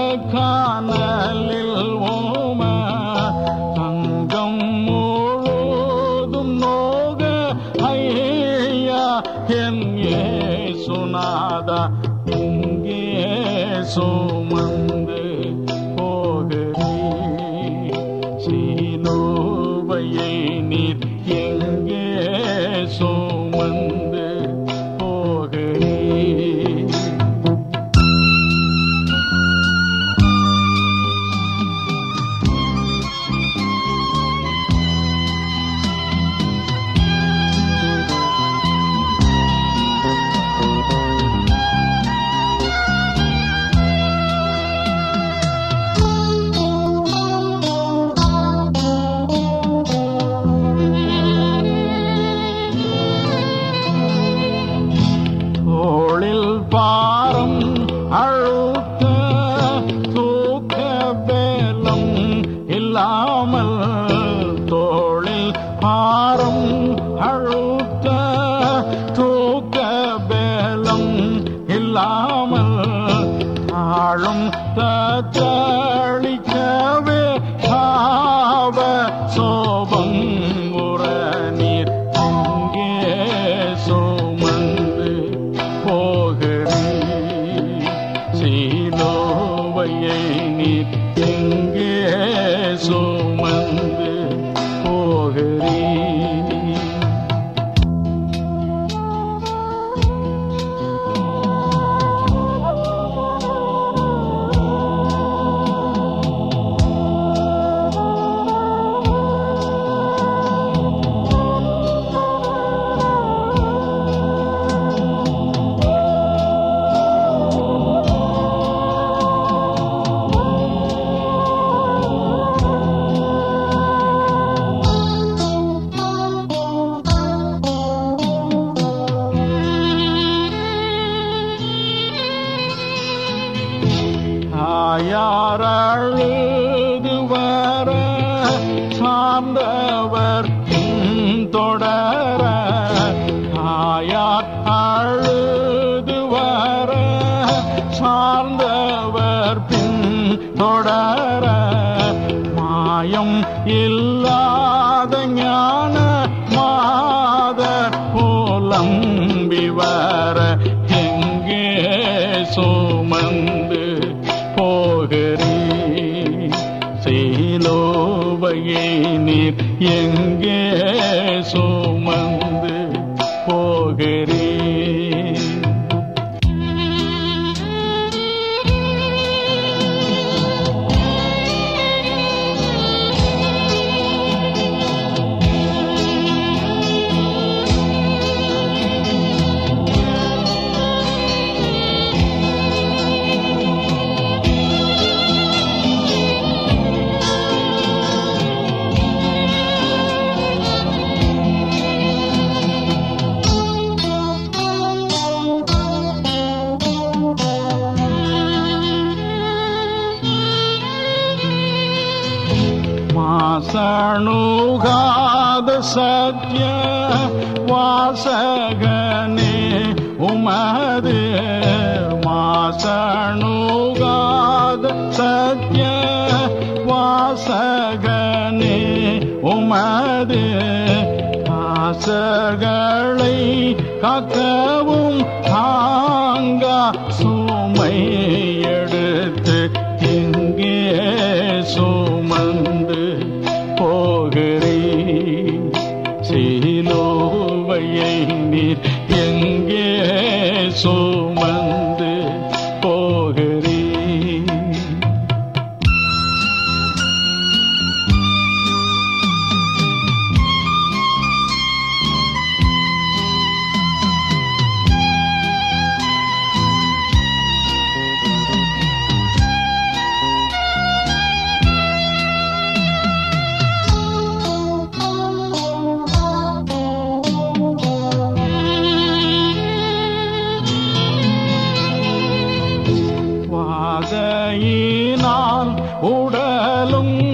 காணலில் ஓம தங்கம் முழுதும் நோக ஐயா என் சுனாதா இங்கே சுமந்து போகிறீ சீலோவையை நீர் எங்கே சுமந்து போகிறீ தோளில் பாரம் அழுத்த தூக்க பேலம் இல்லாமல் தோளில் பாரம் அழுத்த தூக்க பேலம் இல்லாமல் ஆளும் தத்தளிக்கவே பாவ சோபம் உற நீர் அங்கே சுமந்து போகிறீ சீலோவையை நீர் எங்கே சுமந்து போகிறீ தாயாரழுது வர சார்ந்தவர் தொடர தாயார் அழுது வர சார்ந்தவர் பின் தொடர மாயம் இல்லாத ஞான மாதர் புலம்பி வர எங்கே சுமந்து போகிறீ சீலோவையை நீர் எங்கே சுமந்து போகிறீ மாசணுகாத சத்ய வாசகனே உமது மாசணுகாத சத்ய வாசகனே உமது ஆசர்களை காக்கவும் தாங்கா சுமை எடுத்து எங்கே சுமந்து போகிறீ சீலோவையை நீர் எங்கே சுமந்து போகிறீ வாதையினால் உடலும்